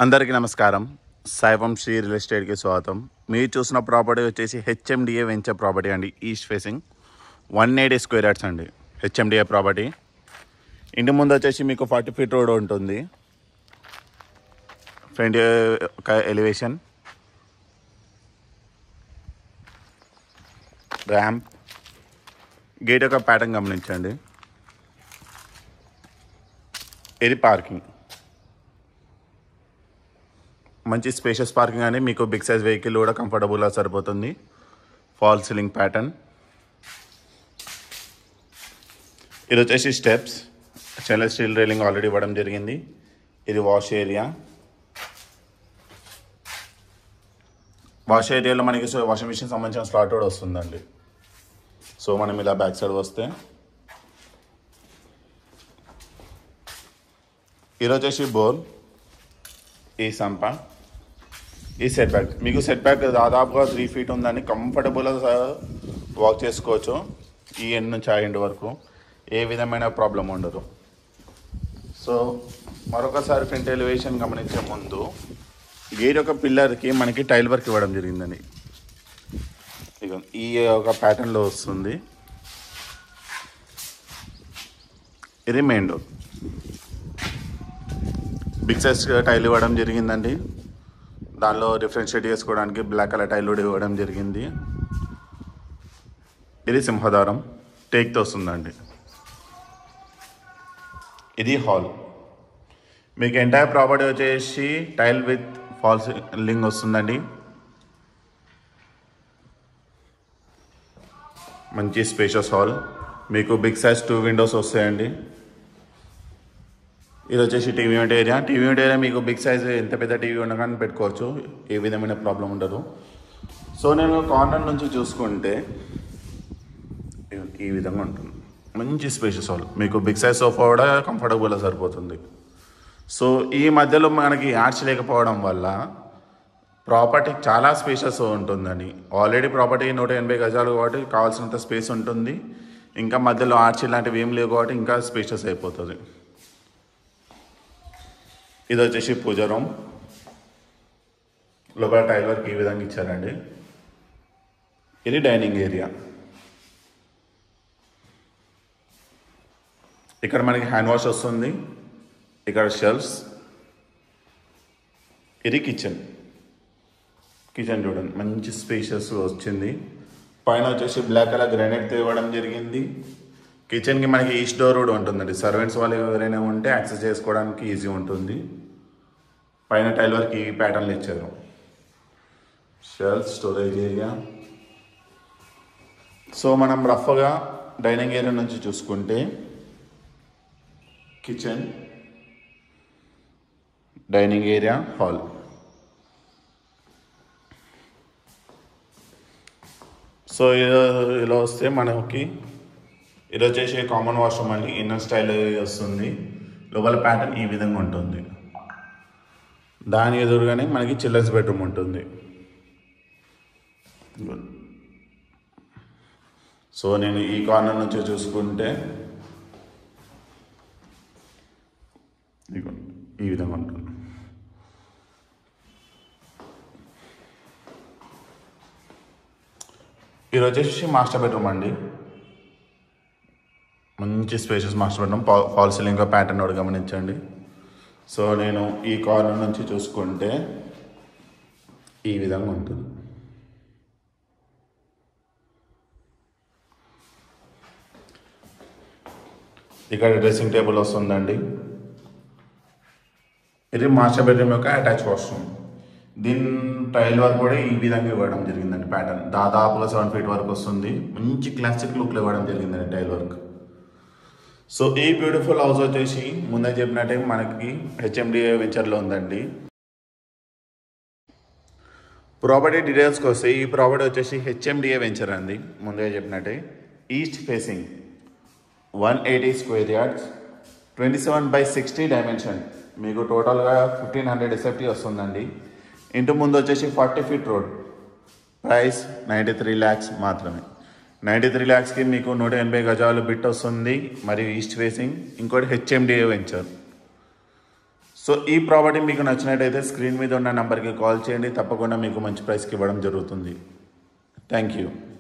అందరికీ నమస్కారం సాయివం శ్రీ రియల్ ఎస్టేట్కి స్వాగతం మీరు చూసిన ప్రాపర్టీ వచ్చేసి హెచ్ఎండిఏ వెంచర్ ప్రాపర్టీ అండి east facing one eighty square yards అండి హెచ్ఎండిఏ ప్రాపర్టీ ఇంటి ముందు వచ్చేసి మీకు ఫార్టీ ఫీట్ రోడ్ ఉంటుంది ఫ్రంట్ ఒక ఎలివేషన్ ర్యాంప్ గేట్ యొక్క ప్యాటర్న్ గమనించండి ఇది పార్కింగ్ మంచి స్పేషియస్ పార్కింగ్ అని మీకు బిగ్ సైజ్ వెహికల్ కూడా కంఫర్టబుల్గా సరిపోతుంది ఫాల్ సీలింగ్ ప్యాటర్న్ ఇది వచ్చేసి steps stainless steel railing already ఇవ్వడం జరిగింది ఇది వాష్ ఏరియా వాష్ ఏరియాలో మనకి సో వాషింగ్ మిషన్ సంబంధించిన స్లాట్ కూడా వస్తుందండి సో మనం ఇలా బ్యాక్ సైడ్ వస్తే ఇది వచ్చేసి బోర్ ఈ సంప ఈ సెట్ బ్యాక్ మీకు సెట్ బ్యాక్ దాదాపుగా త్రీ ఫీట్ ఉందని కంఫర్టబుల్గా వాక్ చేసుకోవచ్చు ఈ ఎండ్ నుంచి ఆ ఎండ్ వరకు ఏ విధమైన ప్రాబ్లం ఉండదు సో మరొకసారి ఫ్రంట్ ఎలివేషన్ గమనించే ముందు గేట్ యొక్క పిల్లర్కి మనకి టైల్ వర్క్ ఇవ్వడం జరిగిందండి ఇక ఈ ఒక ప్యాటర్న్లో వస్తుంది ఇది main door big size tile ఇవ్వడం జరిగిందండి దానిలో డిఫరెన్షియేట్ చేసుకోవడానికి బ్లాక్ కలర్ టైల్ కూడా ఇవ్వడం జరిగింది ఇది సింహదారం టేక్తో వస్తుందండి ఇది హాల్ మీకు ఎంటైర్ ప్రాపర్టీ వచ్చేసి టైల్ విత్ ఫాల్స్ లింగ్ వస్తుందండి మంచి స్పేషియస్ హాల్ మీకు బిగ్ సైజ్ టూ విండోస్ వస్తాయండి ఇది వచ్చేసి TV unit area TV unit area మీకు బిగ్ సైజ్ ఎంత పెద్ద టీవీ ఉన్నా కానీ పెట్టుకోవచ్చు ఏ విధమైన ప్రాబ్లం ఉండదు సో నేను కార్నర్ నుంచి చూసుకుంటే ఈ విధంగా ఉంటుంది మంచి స్పేషియస్ హాల్ మీకు బిగ్ సైజ్ సోఫా కూడా కంఫర్టబుల్గా సరిపోతుంది సో ఈ మధ్యలో మనకి ఆర్చ్ లేకపోవడం వల్ల ప్రాపర్టీ చాలా స్పేషియస్ ఉంటుందని ఆల్రెడీ ప్రాపర్టీ నూట ఎనభై గజాలు కాబట్టి కావాల్సినంత స్పేస్ ఉంటుంది ఇంకా మధ్యలో ఆర్చ్ ఇలాంటివి ఏం లేవు కాబట్టి ఇంకా స్పేషియస్ అయిపోతుంది ఇది వచ్చేసి పూజ రూమ్ లోపల టైల్ వర్క్ ఈ విధంగా ఇచ్చారండి ఇది డైనింగ్ ఏరియా ఇక్కడ మనకి హ్యాండ్ వాష్ వస్తుంది ఇక్కడ షెల్ఫ్స్ ఇది కిచెన్ కిచెన్ చూడండి మంచి స్పేషియస్ వచ్చింది పైన వచ్చేసి బ్లాక్ కలర్ గ్రానైట్ ఇవ్వడం జరిగింది కిచెన్కి మనకి ఈస్ట్ డోర్ కూడా ఉంటుందండి సర్వెంట్స్ వాళ్ళు ఎవరైనా ఉంటే యాక్సెస్ చేసుకోవడానికి ఈజీ ఉంటుంది పైన టైల్ వర్క్ ఈ ప్యాటర్న్లు ఇచ్చారు షెల్ఫ్ స్టోరేజ్ ఏరియా సో మనం రఫ్గా డైనింగ్ ఏరియా నుంచి చూసుకుంటే kitchen dining area hall so ఇది- ఇలా వస్తే మనకి ఇది వచ్చేసి కామన్ వాష్రూమ్ అండి ఇన్నర్ స్టైల్ వస్తుంది లోపల ప్యాటర్న్ ఈ విధంగా ఉంటుంది దాని ఎదురుగానే మనకి చిల్డ్రన్స్ బెడ్రూమ్ ఉంటుంది సో నేను ఈ కార్నర్ నుంచి చూసుకుంటే ఇదిగోండి, ఈ విధంగా ఉంటుంది ఇది వచ్చేసి మాస్టర్ బెడ్రూమ్ అండి మంచి spacious master bedroom fall ceiling pattern కూడా గమనించండి సో నేను ఈ కార్నర్ నుంచి చూసుకుంటే ఈ విధంగా ఉంటుంది ఇక్కడ డ్రెస్సింగ్ టేబుల్ వస్తుందండి ఇది మాస్టర్ బెడ్రూమ్ యొక్క అటాచ్ వాష్రూమ్ దీని టైల్ వర్క్ కూడా ఈ విధంగా ఇవ్వడం జరిగిందండి ప్యాటర్న్ దాదాపుగా సెవెన్ ఫీట్ వరకు వస్తుంది మంచి క్లాసిక్ లుక్లో ఇవ్వడం జరిగిందండి టైల్ వర్క్ సో ఈ బ్యూటిఫుల్ హౌస్ వచ్చేసి ముందే చెప్పినట్టే మనకి హెచ్ఎండిఏ వెంచర్లో ఉందండి ప్రాపర్టీ డీటెయిల్స్కి వస్తే ఈ ప్రాపర్టీ వచ్చేసి హెచ్ఎండిఏ వెంచర్ అండి ముందే చెప్పినట్టే east facing one eighty square yards twenty seven by sixty dimension మీకు టోటల్గా ఫిఫ్టీన్ హండ్రెడ్ ఎస్ఎఫ్టీ వస్తుందండి ఇంటి ముందు వచ్చేసి forty feet road price ninety three lakhs మాత్రమే నైంటీ త్రీ ల్యాక్స్కి మీకు నూట ఎనభై గజాలు బిట్ వస్తుంది మరియు ఈస్ట్ ఫేసింగ్ ఇంకోటి హెచ్ఎండిఏ వెంచర్ సో ఈ ప్రాపర్టీ మీకు నచ్చినట్టయితే స్క్రీన్ మీద ఉన్న నెంబర్కి కాల్ చేయండి తప్పకుండా మీకు మంచి ప్రైస్కి ఇవ్వడం జరుగుతుంది థ్యాంక్ యూ